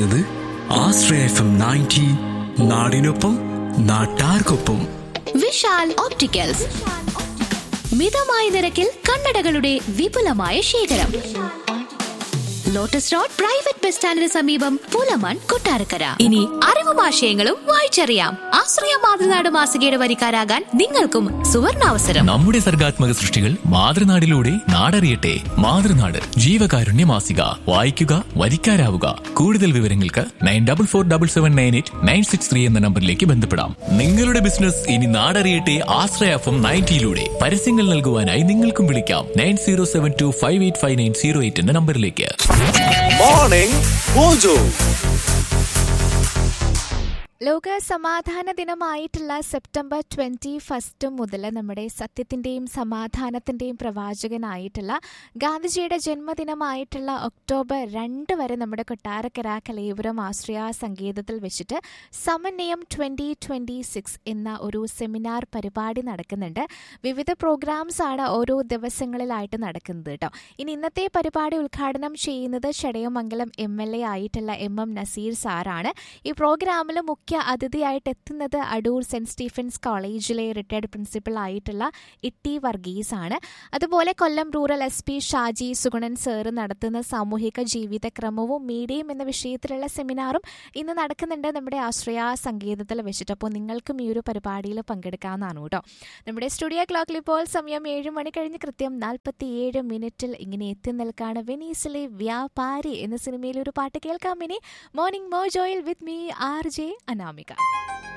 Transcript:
കേട്ടുകൊണ്ടിരിക്കുന്നത് ആശ്രയ F M ninety നാടിനൊപ്പം നാട്ടാർക്കൊപ്പം വിശാൽ ഓപ്റ്റിക്കൽസ് മിതമായ നിരക്കിൽ കണ്ണടകളുടെ വിപുലമായ ശേഖരം ലോട്ടസ് റോഡ് പ്രൈവറ്റ് ബസ് സ്റ്റാൻഡിന് സമീപം പുലമൺ കൊട്ടാരക്കര ഇനി അറിവും ആശയങ്ങളും വായിച്ചറിയാം ആശ്രയ മാതൃനാട് മാസികയുടെ വരിക്കാരാകാൻ നിങ്ങൾക്കും സുവർണാവസരം നമ്മുടെ സർഗാത്മക സൃഷ്ടികൾ മാതൃനാടിലൂടെ നാടറിയട്ടെ മാതൃനാട് ജീവകാരുണ്യ മാസിക വായിക്കുക വരിക്കാരാവുക കൂടുതൽ വിവരങ്ങൾക്ക് nine double four double seven nine eight nine six three എന്ന നമ്പറിലേക്ക് ബന്ധപ്പെടാം നിങ്ങളുടെ ബിസിനസ് ഇനി നാടറിയട്ടെ ആശ്രയ എഫ് എം നയൻറ്റിയിലൂടെ പരസ്യങ്ങൾ നൽകുവാനായി നിങ്ങൾക്കും വിളിക്കാം nine zero seven two five eight five nine zero eight എന്ന നമ്പറിലേക്ക് മോർണിംഗ് മോജോ ലോക സമാധാന ദിനമായിട്ടുള്ള സെപ്റ്റംബർ ട്വൻറ്റി ഫസ്റ്റ് മുതൽ നമ്മുടെ സത്യത്തിൻ്റെയും സമാധാനത്തിൻ്റെയും പ്രവാചകനായിട്ടുള്ള ഗാന്ധിജിയുടെ ജന്മദിനമായിട്ടുള്ള ഒക്ടോബർ രണ്ട് വരെ നമ്മുടെ കൊട്ടാരക്കര കലയപുരം ആശ്രയ സംഗീതത്തിൽ വെച്ചിട്ട് സമന്വയം ട്വൻ്റി ട്വൻ്റി സിക്സ് എന്ന ഒരു സെമിനാർ പരിപാടി നടക്കുന്നുണ്ട് വിവിധ പ്രോഗ്രാംസ് ആണ് ഓരോ ദിവസങ്ങളിലായിട്ട് നടക്കുന്നത് കേട്ടോ ഇനി ഇന്നത്തെ പരിപാടി ഉദ്ഘാടനം ചെയ്യുന്നത് ചടയമംഗലം എം എൽ എ ആയിട്ടുള്ള എം എം നസീർ സാറാണ് ഈ പ്രോഗ്രാമിൽ മുഖ്യ അതിഥിയായിട്ട് എത്തുന്നത് അടൂർ സെന്റ് സ്റ്റീഫൻസ് കോളേജിലെ റിട്ടയർഡ് പ്രിൻസിപ്പൽ ആയിട്ടുള്ള ഇട്ടി വർഗീസ് ആണ് അതുപോലെ Kollam rural S P Shaji Sugunan sir നടത്തുന്ന സാമൂഹിക ജീവിതക്രമവും മീഡിയയും എന്ന വിഷയത്തിലുള്ള സെമിനാറും ഇന്ന് നടക്കുന്നുണ്ട് നമ്മുടെ ആശ്രയ സംഗീതത്തിൽ വെച്ചിട്ട് അപ്പോൾ നിങ്ങൾക്കും ഈ ഒരു പരിപാടിയിൽ പങ്കെടുക്കാവുന്നതാണ് കേട്ടോ നമ്മുടെ സ്റ്റുഡിയോ ക്ലോക്കിൽ ഇപ്പോൾ സമയം ഏഴ് മണി കഴിഞ്ഞ് കൃത്യം നാൽപ്പത്തിയേഴ് മിനിറ്റിൽ ഇങ്ങനെ എത്തി നിൽക്കാണ് വെനീസിലെ വ്യാപാരി എന്ന സിനിമയിലെ ഒരു പാട്ട് കേൾക്കാം ഇനി മോർണിംഗ് മോജോയിൽ with me R J Anamika